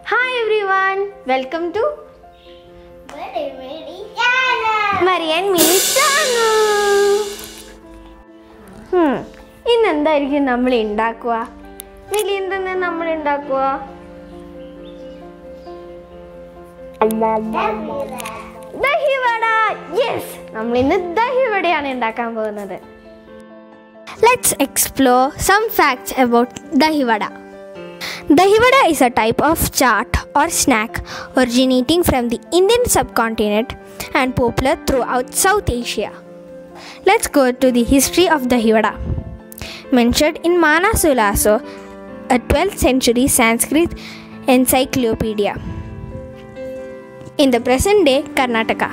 Hi everyone welcome to Marian mini channel ഇന്ന് എന്തായിരിക്കും നമ്മൾ ഉണ്ടാക്കുക മിലി എന്തെന്ന് നമ്മൾ ഉണ്ടാക്കുക ദഹിവട യെസ് നമ്മൾ ഇന്ന് ദഹിവടയാണ് ഉണ്ടാക്കാൻ പോകുന്നത് let's explore some facts about dahivada Dahivada is a type of chaat or snack originating from the Indian subcontinent and popular throughout South Asia. Let's go to the history of Dahivada. Mentioned in Manasulaso, a 12th century Sanskrit encyclopedia. In the present day Karnataka.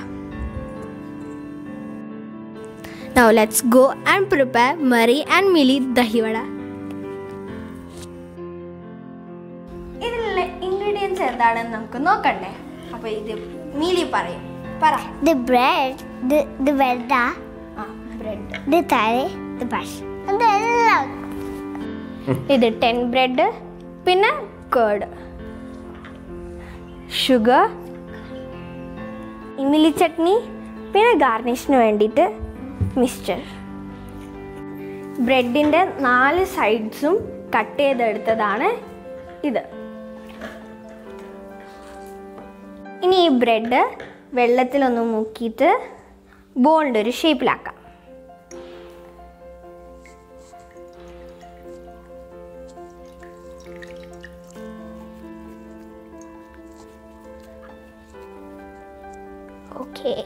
Now let's go and prepare Mari and Mili Dahivada. ഇതിലുള്ള ingredients എന്താണെന്ന് നമുക്ക് നോക്കണ്ടേ അപ്പൊ ഇത് mealy പറയും പറ The bread, the the velda, ആ bread the tare, the brush. അതെല്ലാം ഇത് ടെൻ ബ്രെഡ് പിന്നെ കേർഡ് ഷുഗർ ഇമിലി ചട്നി പിന്നെ ഗാർണിഷിന് വേണ്ടിയിട്ട് മിക്സ്ചർ ബ്രെഡിൻ്റെ നാല് സൈഡ്സും കട്ട് ചെയ്തെടുത്തതാണ് ഇത് ഇനി ഈ ബ്രെഡ് വെള്ളത്തിലൊന്ന് മുക്കിയിട്ട് ബോളിൻ്റെ ഒരു ഷേപ്പിലാക്കാം ഓക്കെ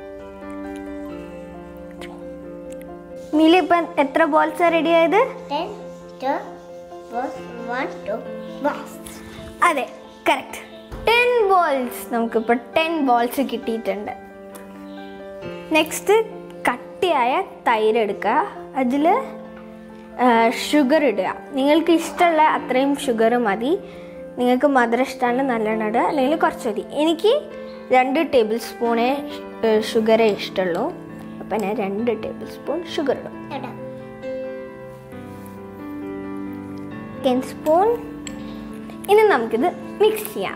മിലി ഇപ്പം എത്ര ബോൾസ് റെഡി ആയത് Ten, two, was one, two, was. അതെ കറക്റ്റ് ടെൻ ബോൾസ് നമുക്കിപ്പോൾ ടെൻ ബോൾസ് കിട്ടിയിട്ടുണ്ട് നെക്സ്റ്റ് കട്ടിയായ തൈര് എടുക്കുക അതിൽ ഷുഗർ ഇടുക നിങ്ങൾക്ക് ഇഷ്ടമുള്ള അത്രയും ഷുഗർ മതി നിങ്ങൾക്ക് മധുരം ഇഷ്ടമാണ് നല്ലോണം ഇടുക അല്ലെങ്കിൽ കുറച്ച് മതി എനിക്ക് രണ്ട് ടേബിൾ സ്പൂണേ ഷുഗറേ ഇഷ്ടമുള്ളൂ അപ്പം ഞാൻ രണ്ട് ടേബിൾ സ്പൂൺ ഷുഗർ ഇടും എടാ. സെക്കൻഡ് സ്പൂൺ ഇനി നമുക്കിത് മിക്സ് ചെയ്യാം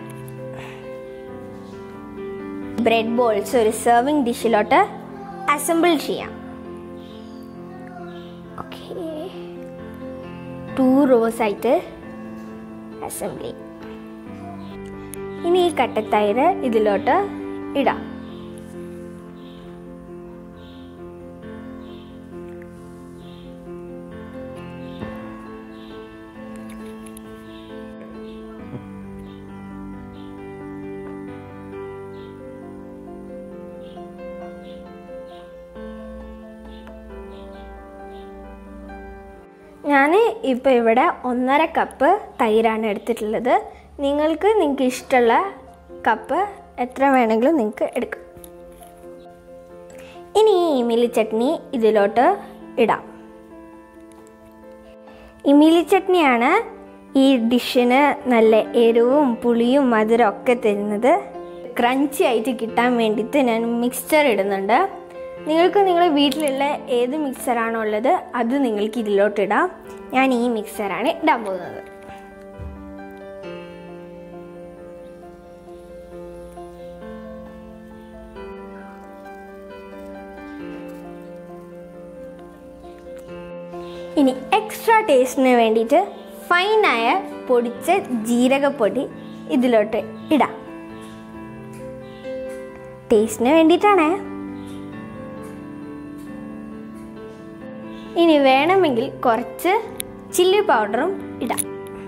ബ്രെഡ് ബോൾസ് ഒരു സെർവിങ് ഡിഷിലോട്ട് അസംബിൾ ചെയ്യാം ഓക്കെ ടു റോസ് ആയിട്ട് അസംബിൾ ചെയ്യാം ഇനി ഈ കട്ടത്തൈര് ഇതിലോട്ട് ഇടാം ഞാൻ ഇപ്പോൾ ഇവിടെ ഒന്നര കപ്പ് തൈരാണ് എടുത്തിട്ടുള്ളത് നിങ്ങൾക്ക് നിങ്ങൾക്ക് ഇഷ്ടമുള്ള കപ്പ് എത്ര വേണമെങ്കിലും നിങ്ങൾക്ക് എടുക്കാം ഇനി ഈ ഇമിലി ചട്നി ഇതിലോട്ട് ഇടാം ഇമിലി ചട്നിയാണ് ഈ ഡിഷിന് നല്ല എരിവും പുളിയും മധുരം ഒക്കെ തരുന്നത് ക്രഞ്ചി ആയിട്ട് കിട്ടാൻ വേണ്ടിയിട്ട് ഞാൻ മിക്സ്ചർ ഇടുന്നുണ്ട് നിങ്ങൾക്ക് നിങ്ങളുടെ വീട്ടിലുള്ള ഏത് മിക്സറാണോ ഉള്ളത് അത് നിങ്ങൾക്ക് ഇതിലോട്ട് ഇടാം ഞാൻ ഈ മിക്സറാണ് ഇടാൻ പോകുന്നത് ഇനി എക്സ്ട്രാ ടേസ്റ്റിന് വേണ്ടിയിട്ട് ഫൈനായ പൊടിച്ച ജീരകപ്പൊടി ഇതിലോട്ട് ഇടാം ടേസ്റ്റിന് വേണ്ടിയിട്ടാണേ ഇനി വേണമെങ്കിൽ കുറച്ച് ചില്ലി പൗഡറും ഇടാം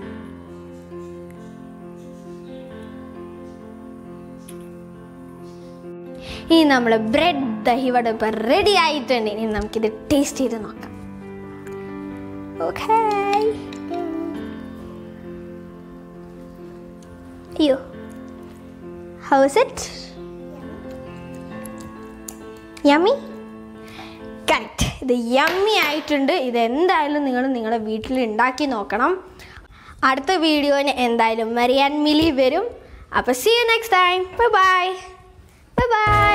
ഇനി നമ്മൾ ബ്രെഡ് ദഹിവട ഇപ്പം റെഡി ആയിട്ടുണ്ട് ഇനി നമുക്കിത് ടേസ്റ്റ് ചെയ്ത് നോക്കാം ഓക്കേ അയ്യോ ഹൗസ് ഇറ്റ് യമ്മി കറക്റ്റ് ഇത് യമ്മി ആയിട്ടുണ്ട് ഇത് എന്തായാലും നിങ്ങൾ നിങ്ങളുടെ വീട്ടിൽ ഉണ്ടാക്കി നോക്കണം അടുത്ത വീഡിയോന് എന്തായാലും മരിയാൻ മിലി വരും അപ്പോൾ see you next time bye bye bye bye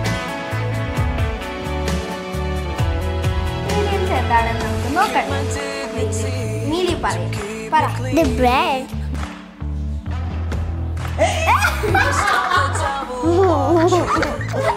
എന്താണെന്ന് നമുക്ക് നോക്കണം മിലി പറയും പറ The bread, ആ